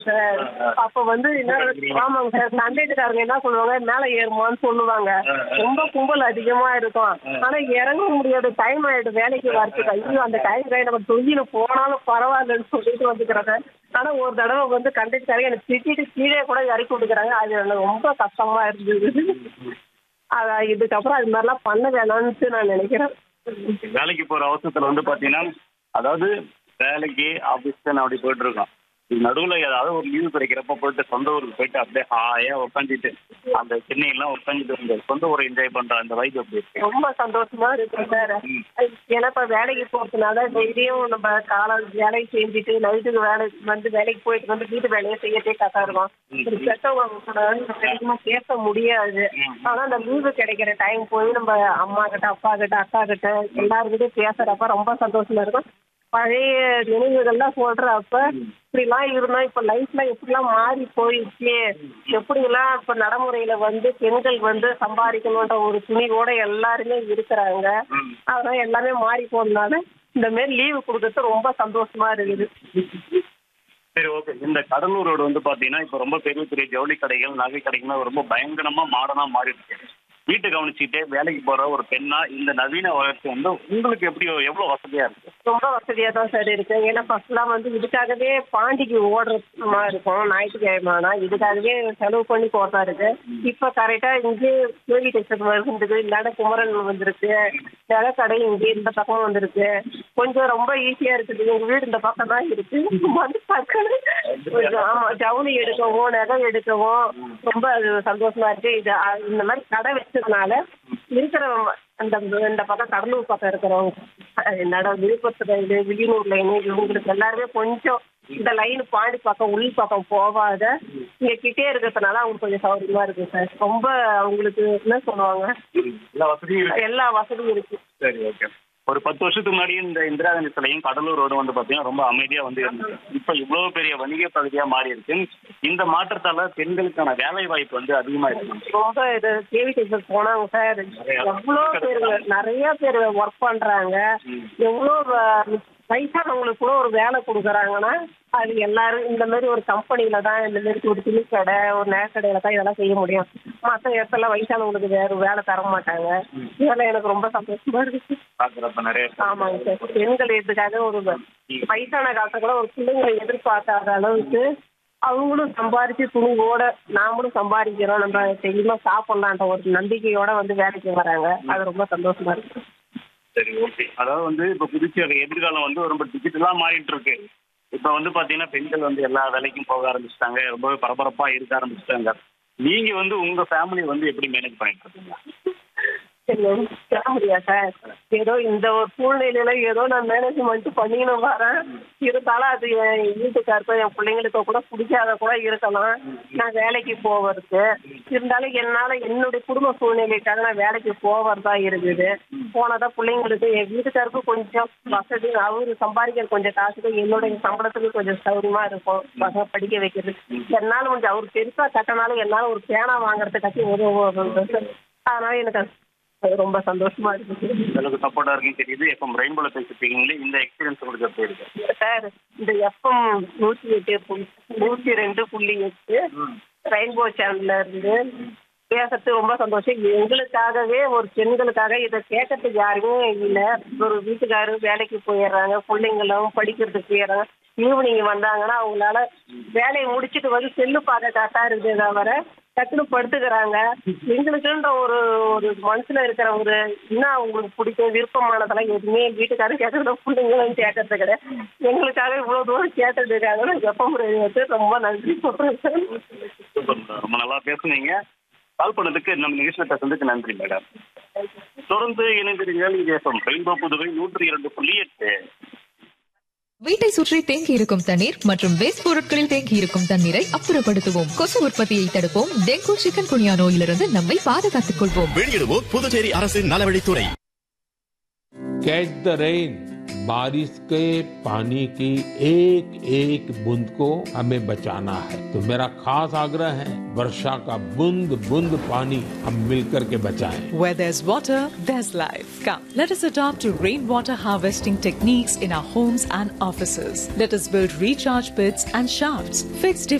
Sir அப்ப வந்து என்ன ஆமாங்க சார் சண்டேட்டுக்காரங்க என்ன சொல்லுவாங்க மேல ஏறுமான்னு சொல்லுவாங்க ரொம்ப கும்பல் அதிகமா இருக்கும் ஆனா இறங்க முடியாத டைம் ஆயிடும் வேலைக்கு வரதுக்கு ஐயோ அந்த டைம் நம்ம தொழில போனாலும் பரவாயில்லன்னு சொல்லிட்டு வந்துக்கிறாங்க ஆனா ஒரு தடவை வந்து கண்டக்டர்காரங்க எனக்கு திட்டிட்டு கீழே கூட இறக்கி விட்டுக்கிறாங்க அது எனக்கு ரொம்ப கஷ்டமா இருந்தது அதான் இதுக்கப்புறம் அது மாதிரிலாம் பண்ண வேணாம்னு நான் நினைக்கிறேன் வேலைக்கு போற அவசரத்துல வந்து பாத்தீங்கன்னா அதாவது வேலைக்கு ஆபீஸ்க்கு நான் அப்படி போயிட்டு இருக்கோம் நடுவுல ஏதாவது ஒரு லீவு கிடைக்கிறப்ப போயிட்டு சொந்த ஊருக்கு போயிட்டு அப்படியே ஹாயா உட்காந்துட்டு அந்த சென்னையெல்லாம் உட்காந்துட்டு இந்த சொந்த ஊரை என்ஜாய் பண்ற அந்த வைப் அப்படி இருக்கு ரொம்ப சந்தோஷமா இருக்கு சார் ஏன்னா இப்ப வேலைக்கு போறதுனால டெய்லியும் நம்ம காலம் வேலையை செஞ்சுட்டு நைட்டுக்கு வேலை வந்து வேலைக்கு போயிட்டு வந்து வீட்டு வேலையை செய்யறதே கரெக்டா இருக்கும் ஒரு பெற்றவங்க கூட நம்ம அதிகமா பேச முடியாது ஆனா அந்த லீவு கிடைக்கிற டைம் போய் நம்ம அம்மா கிட்ட அப்பா கிட்ட அக்கா கிட்ட எல்லாருக்கிட்டையும் பேசுறப்ப ரொம்ப சந்தோஷமா இருக்கும் பழைய நினைவுகள்லாம் சொல்றப்ப இப்படிலாம் இருந்தோம் இப்ப லைஃப்ல எப்படிலாம் மாறி போயிடுச்சு எப்படிலாம் இப்ப நடைமுறையில வந்து பெண்கள் வந்து சம்பாதிக்கணுன்ற ஒரு துணிவோட எல்லாருமே இருக்கிறாங்க அதனால எல்லாமே மாறி போனதுனால இந்த மாதிரி லீவு கொடுக்கறது ரொம்ப சந்தோஷமா இருக்குது சரி ஓகே இந்த கடலூர் ரோடு வந்து பாத்தீங்கன்னா இப்ப ரொம்ப பெரிய பெரிய ஜவுளி கடைகள் நகை கடைகள்லாம் ரொம்ப பயங்கரமா மாடர்னா மாறி இருக்கு வீட்டை கவனிச்சுட்டே வேலைக்கு போற ஒரு பெண்ணா இந்த நவீன வளர்ச்சி வந்து உங்களுக்கு எப்படி எவ்வளவு வசதியா இருக்கு ரொம்ப வசதியா தான் சார் இருக்கு ஏன்னா ஃபர்ஸ்ட்லாம் வந்து இதுக்காகவே பாண்டிக்கு ஓடுற மாதிரி இருக்கும் ஞாயிற்றுக்கிழமை ஆனா இதுக்காகவே செலவு பண்ணி போறதா இருக்கு இப்ப கரெக்டா இங்கே கேவி டெக்ஸ்ட் வந்துருக்கு இல்லாத குமரன் வந்திருக்கு கடை இங்கே இந்த பக்கம் வந்திருக்கு கொஞ்சம் ரொம்ப ஈஸியா இருக்குது எங்க வீடு இந்த பக்கம் தான் இருக்கு வந்து பக்கம் கொஞ்சம் ஆமா ஜவுளி எடுக்கவும் நகை எடுக்கவும் ரொம்ப அது சந்தோஷமா இருக்கு இது அ- இந்த மாதிரி கடை வச்சதுனால இருக்கிறவங்க அந்த இந்த பக்கம் கடலூர் பக்கம் இருக்கிறவங்க நட விழுப்புரத்து லைனு வில்லியனூர் லைனு இவங்களுக்கு எல்லாருமே கொஞ்சம் இந்த லைன் பாண்டி பக்கம் உள் பக்கம் போகாத இங்க கிட்டே இருக்கிறதுனால அவங்களுக்கு கொஞ்சம் சௌகரியமா இருக்கு சார் ரொம்ப அவங்களுக்கு என்ன சொல்லுவாங்க எல்லா வசதியும் இருக்கு எல்லா வசதியும் இருக்கு சரி ஓகே ஒரு பத்து வருஷத்துக்கு முன்னாடி இந்த இந்திரா காந்தி சிலையும் கடலூர் ரோடு வந்து பாத்தீங்கன்னா ரொம்ப அமைதியா வந்து இருந்துச்சு இப்ப இவ்வளவு பெரிய வணிக பகுதியா மாறி இருக்கு இந்த மாற்றத்தால பெண்களுக்கான வேலை வாய்ப்பு வந்து அதிகமா இருக்கு ரொம்ப இது கேவி டெக்ஸ்டைல் போனாங்க சார் எவ்வளோ பேர் நிறைய பேர் ஒர்க் பண்றாங்க எவ்வளோ வ- வயசானவங்களுக்கு கூட ஒரு வேலை கொடுக்குறாங்கன்னா அது எல்லாரும் இந்த மாதிரி ஒரு கம்பெனில தான் இந்த மாதிரி ஒரு துணி கடை ஒரு நகைக்கடையில தான் இதெல்லாம் செய்ய முடியும் மற்ற இடத்துல வயசானவங்களுக்கு வேற வேலை தர மாட்டாங்க இதெல்லாம் எனக்கு ரொம்ப சந்தோஷமா இருக்கு பாக்குறப்ப நிறைய ஆமாங்க சார் பெண்கள் இதுக்காக ஒரு வ- வயசான காலத்துல கூட ஒரு பிள்ளைங்களை எதிர்பார்க்காத அளவுக்கு அவங்களும் சம்பாரிச்சு துணிவோட நாமளும் சம்பாதிக்கிறோம் நம்ம தெளிவா சாப்பிடலான்ற ஒரு நம்பிக்கையோட வந்து வேலைக்கு வராங்க அது ரொம்ப சந்தோஷமா இருக்கு சரி ஓகே அதாவது வந்து இப்ப புதுச்சேரி எதிர்காலம் வந்து ரொம்ப டிஜிட்டலா மாறிட்டு இருக்கு இப்ப வந்து பாத்தீங்கன்னா பெண்கள் வந்து எல்லா வேலைக்கும் போக ஆரம்பிச்சிட்டாங்க ரொம்பவே பரபரப்பா இருக்க ஆரம்பிச்சிட்டாங்க நீங்க வந்து உங்க ஃபேமிலி வந்து எப்படி மேனேஜ் பண்ணிட்டு இருக்கீங்க சரி சொல்ல முடியா சார் ஏதோ இந்த ஒரு சூழ்நிலையில ஏதோ நான் மேனேஜ்மெண்ட் பண்ணிக்கணும் வரேன் இருந்தாலும் அது என் வீட்டுக்காருக்கோ என் பிள்ளைங்களுக்கோ கூட பிடிக்காத கூட இருக்கலாம் நான் வேலைக்கு போவதுக்கு இருந்தாலும் என்னால என்னுடைய குடும்ப சூழ்நிலைக்காக நான் வேலைக்கு போவதா இருக்குது போனதான் பிள்ளைங்களுக்கு என் வீட்டுக்காருக்கும் கொஞ்சம் வசதி அவரு சம்பாதிக்கிற கொஞ்சம் காசுக்கு என்னுடைய சம்பளத்துக்கு கொஞ்சம் சௌரியமா இருக்கும் பசங்க படிக்க வைக்கிறது என்னால கொஞ்சம் அவர் பெருசா கட்டினாலும் என்னால ஒரு பேனா வாங்குறதுக்காச்சும் உதவும் அதனால எனக்கு அது ரொம்ப சந்தோஷமா இருக்குது உங்களுக்கு சப்போர்ட்டா இருக்குன்னு தெரியுது எஃப்எம் ரெயின்போல பேசிருக்கீங்களே இந்த எக்ஸ்பீரியன்ஸ் உங்களுக்கு எப்படி இருக்கு சார் இந்த எஃப்எம் நூற்றி எட்டு புள்ளி நூற்றி ரெண்டு புள்ளி எட்டு ரெயின்போ சேனல்ல இருந்து பேசுறது ரொம்ப சந்தோஷம் எங்களுக்காகவே ஒரு பெண்களுக்காக இதை கேட்கறதுக்கு யாருமே இல்லை ஒரு வீட்டுக்காரு வேலைக்கு போயிடுறாங்க பிள்ளைங்களும் படிக்கிறதுக்கு போயிடுறாங்க ஈவினிங் வந்தாங்கன்னா அவங்களால வேலையை முடிச்சிட்டு வந்து செல்லு பார்க்க கரெக்டாக இருக்குது தவிர டக்குனு படுத்துக்கிறாங்க எங்களுக்குன்ற ஒரு ஒரு மனசுல இருக்கிற ஒரு என்ன அவங்களுக்கு பிடிக்கும் விருப்பமானதெல்லாம் எதுவுமே வீட்டுக்காரர் கேட்கறத பிள்ளைங்களும் கேட்கறது கிடையாது எங்களுக்காக இவ்வளவு தூரம் கேட்டதுக்காக நான் எப்ப வந்து ரொம்ப நன்றி சொல்றேன் சார் சூப்பர் மேடம். ரொம்ப நல்லா பேசுனீங்க கால் பண்ணதுக்கு நம்ம நிகழ்ச்சியில் பேசுனதுக்கு நன்றி மேடம் தொடர்ந்து இணைந்திருங்கள் இது எஃப்எம் ரெயின்போ புதுவை நூற்றி இரண்டு புள்ளி எட்டு வீட்டை சுற்றி தேங்கி இருக்கும் தண்ணீர் மற்றும் வேஸ்ட் பொருட்களில் தேங்கி இருக்கும் தண்ணீரை அப்புறப்படுத்துவோம் கொசு உற்பத்தியை தடுப்போம் டெங்கு சிக்கன் குனியா நோயிலிருந்து நம்மை பாதுகாத்துக் கொள்வோம் வெளியிடுவோம் புதுச்சேரி அரசின் நலவழித்துறை Catch the rain. बारिश के पानी की एक एक बूंद को हमें बचाना है तो मेरा खास आग्रह है वर्षा का बूंद बूंद पानी हम मिलकर के बचाएं Where there's water, there's life. Come, let us adopt to rainwater harvesting techniques in our homes and offices. Let us build recharge pits and shafts, fix